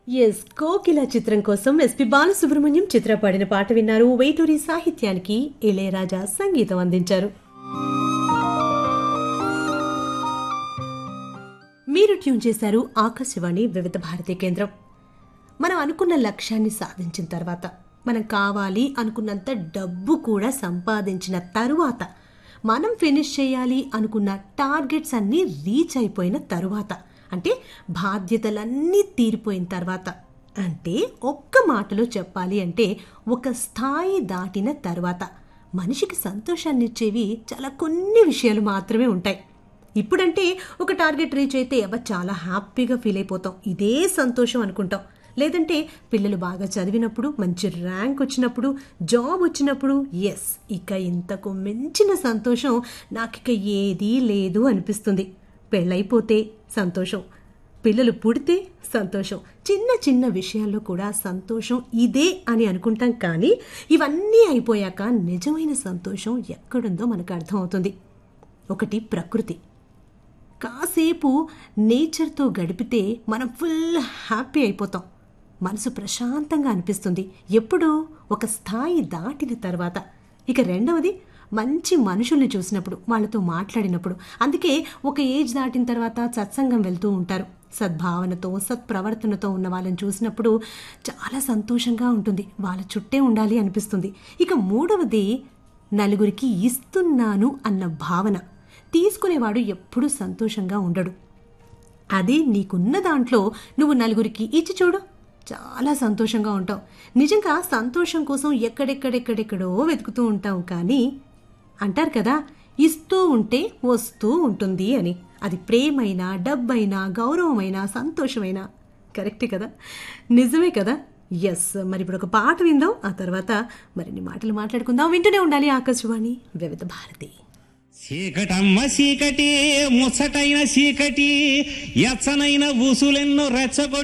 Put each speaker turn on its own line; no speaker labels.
yes కోకిల చిత్రం కోసం ఎస్పి బాలసుబ్రహ్మణ్యం చిత్ర పాడిన పాట విన్నారు వేటూరి సాహిత్యానికి ఇళయరాజా సంగీతం అందించారు మీరు ట్యూన్ చేశారు ఆకాశవాణి వివిధ భారతి కేంద్రం మనం అనుకున్న లక్ష్యాన్ని సాధించిన తర్వాత మనం కావాలి అనుకున్నంత డబ్బు కూడా సంపాదించిన తరువాత మనం ఫినిష్ చేయాలి అనుకున్న టార్గెట్స్ అన్నీ రీచ్ అయిపోయిన తరువాత అంటే బాధ్యతలన్నీ తీరిపోయిన తర్వాత అంటే ఒక్క మాటలో చెప్పాలి అంటే ఒక స్థాయి దాటిన తర్వాత మనిషికి సంతోషాన్నిచ్చేవి చాలా కొన్ని విషయాలు మాత్రమే ఉంటాయి ఇప్పుడంటే ఒక టార్గెట్ రీచ్ అయితే అవ్వ చాలా హ్యాపీగా ఫీల్ అయిపోతాం ఇదే సంతోషం అనుకుంటాం లేదంటే పిల్లలు బాగా చదివినప్పుడు మంచి ర్యాంక్ వచ్చినప్పుడు జాబ్ వచ్చినప్పుడు ఎస్ ఇక ఇంతకు మించిన సంతోషం నాకిక ఏదీ లేదు అనిపిస్తుంది పెళ్ళైపోతే సంతోషం పిల్లలు పుడితే సంతోషం చిన్న చిన్న విషయాల్లో కూడా సంతోషం ఇదే అని అనుకుంటాం కానీ ఇవన్నీ అయిపోయాక నిజమైన సంతోషం ఎక్కడుందో మనకు అర్థమవుతుంది ఒకటి ప్రకృతి కాసేపు నేచర్తో గడిపితే మనం ఫుల్ హ్యాపీ అయిపోతాం మనసు ప్రశాంతంగా అనిపిస్తుంది ఎప్పుడు ఒక స్థాయి దాటిన తర్వాత ఇక రెండవది మంచి మనుషుల్ని చూసినప్పుడు వాళ్ళతో మాట్లాడినప్పుడు అందుకే ఒక ఏజ్ దాటిన తర్వాత సత్సంగం వెళ్తూ ఉంటారు సద్భావనతో సత్ప్రవర్తనతో ఉన్న వాళ్ళని చూసినప్పుడు చాలా సంతోషంగా ఉంటుంది వాళ్ళ చుట్టే ఉండాలి అనిపిస్తుంది ఇక మూడవది నలుగురికి ఇస్తున్నాను అన్న భావన తీసుకునేవాడు ఎప్పుడూ సంతోషంగా ఉండడు అదే నీకున్న దాంట్లో నువ్వు నలుగురికి ఇచ్చి చూడు చాలా సంతోషంగా ఉంటావు నిజంగా సంతోషం కోసం ఎక్కడెక్కడెక్కడెక్కడో వెతుకుతూ ఉంటాం కానీ అంటారు కదా ఇస్తూ ఉంటే వస్తూ ఉంటుంది అని అది ప్రేమైనా డబ్బైనా గౌరవమైనా సంతోషమైనా కరెక్టే కదా నిజమే కదా ఎస్ మరి ఇప్పుడు ఒక పాట విందాం ఆ తర్వాత మరిన్ని మాటలు మాట్లాడుకుందాం వింటూనే ఉండాలి ఆకాశవాణి వివిధ భారతి
చీకటమ్మ చీకటి ముచ్చటైన చీకటి ఎచ్చనైన ఊసులెన్నో రెచ్చగొట్టి